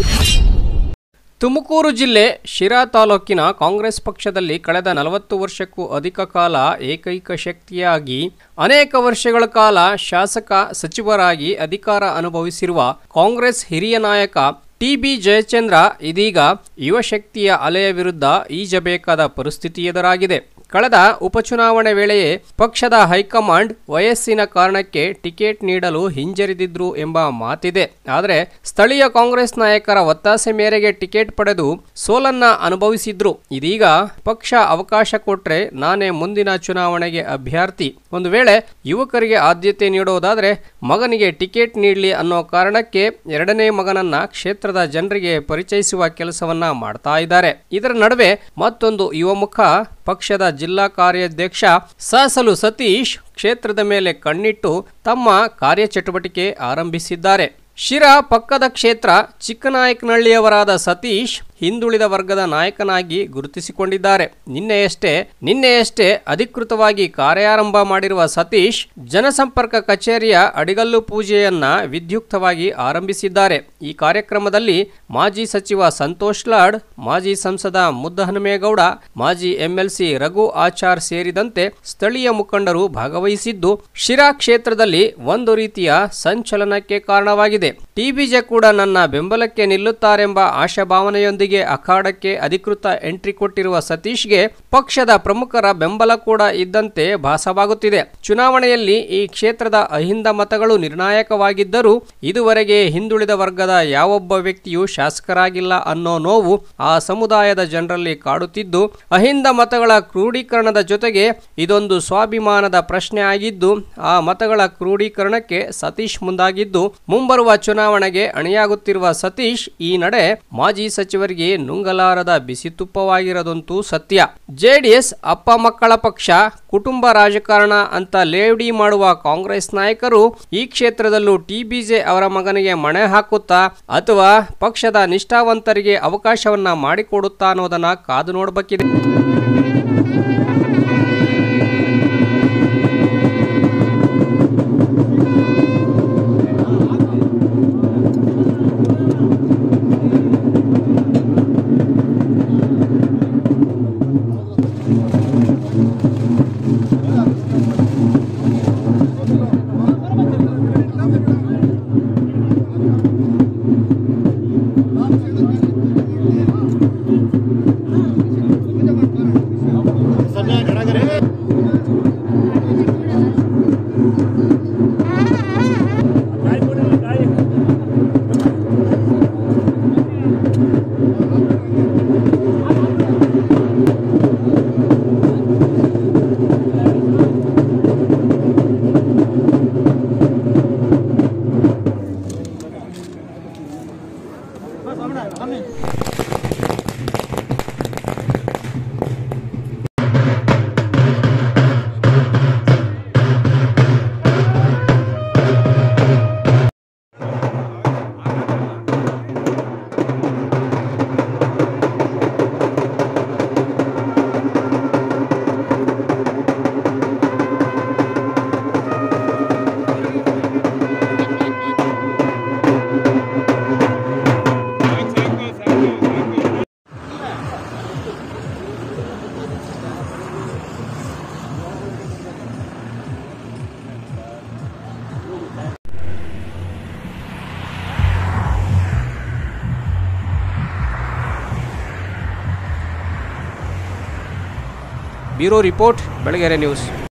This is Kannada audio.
ತುಮಕೂರು ಜಿಲ್ಲೆ ಶಿರಾ ತಾಲೂಕಿನ ಕಾಂಗ್ರೆಸ್ ಪಕ್ಷದಲ್ಲಿ ಕಳೆದ ನಲವತ್ತು ವರ್ಷಕ್ಕೂ ಅಧಿಕ ಕಾಲ ಏಕೈಕ ಶಕ್ತಿಯಾಗಿ ಅನೇಕ ವರ್ಷಗಳ ಕಾಲ ಶಾಸಕ ಸಚಿವರಾಗಿ ಅಧಿಕಾರ ಅನುಭವಿಸಿರುವ ಕಾಂಗ್ರೆಸ್ ಹಿರಿಯ ನಾಯಕ ಟಿಬಿ ಜಯಚಂದ್ರ ಇದೀಗ ಯುವಶಕ್ತಿಯ ಅಲೆಯ ವಿರುದ್ಧ ಈಜಬೇಕಾದ ಪರಿಸ್ಥಿತಿ ಎದುರಾಗಿದೆ ಕಳೆದ ಉಪಚುನಾವಣೆ ವೇಳೆಯೇ ಪಕ್ಷದ ಹೈಕಮಾಂಡ್ ವಯಸ್ಸಿನ ಕಾರಣಕ್ಕೆ ಟಿಕೆಟ್ ನೀಡಲು ಹಿಂಜರಿದಿದ್ರು ಎಂಬ ಮಾತಿದೆ ಆದರೆ ಸ್ಥಳೀಯ ಕಾಂಗ್ರೆಸ್ ನಾಯಕರ ಒತ್ತಾಸೆ ಮೇರೆಗೆ ಟಿಕೆಟ್ ಪಡೆದು ಸೋಲನ್ನ ಅನುಭವಿಸಿದ್ರು ಇದೀಗ ಪಕ್ಷ ಅವಕಾಶ ಕೊಟ್ರೆ ನಾನೇ ಮುಂದಿನ ಚುನಾವಣೆಗೆ ಅಭ್ಯರ್ಥಿ ಒಂದು ವೇಳೆ ಯುವಕರಿಗೆ ಆದ್ಯತೆ ನೀಡೋದಾದ್ರೆ ಮಗನಿಗೆ ಟಿಕೆಟ್ ನೀಡಲಿ ಅನ್ನೋ ಕಾರಣಕ್ಕೆ ಎರಡನೇ ಮಗನನ್ನ ಕ್ಷೇತ್ರದ ಜನರಿಗೆ ಪರಿಚಯಿಸುವ ಕೆಲಸವನ್ನ ಮಾಡ್ತಾ ಇದ್ದಾರೆ ಇದರ ನಡುವೆ ಮತ್ತೊಂದು ಯುವ ಮುಖ ಪಕ್ಷದ ಜಿಲ್ಲಾ ಕಾರ್ಯಾಧ್ಯಕ್ಷ ಸಾಸಲು ಸತೀಶ್ ಕ್ಷೇತ್ರದ ಮೇಲೆ ಕಣ್ಣಿಟ್ಟು ತಮ್ಮ ಕಾರ್ಯಚಟುವಟಿಕೆ ಆರಂಭಿಸಿದ್ದಾರೆ ಶಿರಾ ಪಕ್ಕದ ಕ್ಷೇತ್ರ ಚಿಕ್ಕನಾಯಕನಹಳ್ಳಿಯವರಾದ ಸತೀಶ್ ಹಿಂದುಳಿದ ವರ್ಗದ ನಾಯಕನಾಗಿ ಗುರುತಿಸಿಕೊಂಡಿದ್ದಾರೆ ನಿನ್ನೆಯಷ್ಟೇ ನಿನ್ನೆಯಷ್ಟೇ ಅಧಿಕೃತವಾಗಿ ಕಾರ್ಯಾರಂಭ ಮಾಡಿರುವ ಸತೀಶ್ ಜನಸಂಪರ್ಕ ಕಚೇರಿಯ ಅಡಿಗಲ್ಲು ಪೂಜೆಯನ್ನ ವಿದ್ಯುಕ್ತವಾಗಿ ಆರಂಭಿಸಿದ್ದಾರೆ ಈ ಕಾರ್ಯಕ್ರಮದಲ್ಲಿ ಮಾಜಿ ಸಚಿವ ಸಂತೋಷ್ ಲಾಡ್ ಮಾಜಿ ಸಂಸದ ಮುದ್ದಹನುಮೇಗೌಡ ಮಾಜಿ ಎಂಎಲ್ಸಿ ರಘು ಆಚಾರ್ ಸೇರಿದಂತೆ ಸ್ಥಳೀಯ ಮುಖಂಡರು ಭಾಗವಹಿಸಿದ್ದು ಶಿರಾ ಕ್ಷೇತ್ರದಲ್ಲಿ ಒಂದು ರೀತಿಯ ಸಂಚಲನಕ್ಕೆ ಕಾರಣವಾಗಿದೆ ಟಿಬಿಜೆ ಕೂಡ ನನ್ನ ಬೆಂಬಲಕ್ಕೆ ನಿಲ್ಲುತ್ತಾರೆಂಬ ಆಶಾಭಾವನೆಯೊಂದಿಗೆ ಅಖಾಡಕ್ಕೆ ಅಧಿಕೃತ ಎಂಟ್ರಿ ಕೊಟ್ಟಿರುವ ಸತೀಶ್ಗೆ ಪಕ್ಷದ ಪ್ರಮುಖರ ಬೆಂಬಲ ಕೂಡ ಇದ್ದಂತೆ ಭಾಸವಾಗುತ್ತಿದೆ ಚುನಾವಣೆಯಲ್ಲಿ ಈ ಕ್ಷೇತ್ರದ ಅಹಿಂದ ಮತಗಳು ನಿರ್ಣಾಯಕವಾಗಿದ್ದರೂ ಇದುವರೆಗೆ ಹಿಂದುಳಿದ ವರ್ಗದ ಯಾವೊಬ್ಬ ವ್ಯಕ್ತಿಯೂ ಶಾಸಕರಾಗಿಲ್ಲ ಅನ್ನೋ ನೋವು ಆ ಸಮುದಾಯದ ಜನರಲ್ಲಿ ಕಾಡುತ್ತಿದ್ದು ಅಹಿಂದ ಮತಗಳ ಕ್ರೋಢೀಕರಣದ ಜೊತೆಗೆ ಇದೊಂದು ಸ್ವಾಭಿಮಾನದ ಪ್ರಶ್ನೆ ಆಗಿದ್ದು ಆ ಮತಗಳ ಕ್ರೋಢೀಕರಣಕ್ಕೆ ಸತೀಶ್ ಮುಂದಾಗಿದ್ದು ಮುಂಬರುವ ಚುನಾವಣೆಗೆ ಅಣಿಯಾಗುತ್ತಿರುವ ಸತೀಶ್ ಈ ನಡೆ ಮಾಜಿ ಸಚಿವರಿಗೆ ನುಂಗಲಾರದ ಬಿಸಿ ತುಪ್ಪವಾಗಿರೋದಂತೂ ಸತ್ಯ ಜೆಡಿಎಸ್ ಅಪ್ಪ ಮಕ್ಕಳ ಪಕ್ಷ ಕುಟುಂಬ ರಾಜಕಾರಣ ಅಂತ ಲೇವಡಿ ಮಾಡುವ ಕಾಂಗ್ರೆಸ್ ನಾಯಕರು ಈ ಕ್ಷೇತ್ರದಲ್ಲೂ ಟಿಬಿಜೆ ಅವರ ಮಗನಿಗೆ ಮಣೆ ಹಾಕುತ್ತಾ ಅಥವಾ ಪಕ್ಷದ ನಿಷ್ಠಾವಂತರಿಗೆ ಅವಕಾಶವನ್ನ ಮಾಡಿಕೊಡುತ್ತಾ ಅನ್ನೋದನ್ನ ಕಾದು ನೋಡಬೇಕಿದೆ ಬ್ಯೂರೋ ರಿಪೋರ್ಟ್ ಬೆಳಗೆರೆ ನ್ಯೂಸ್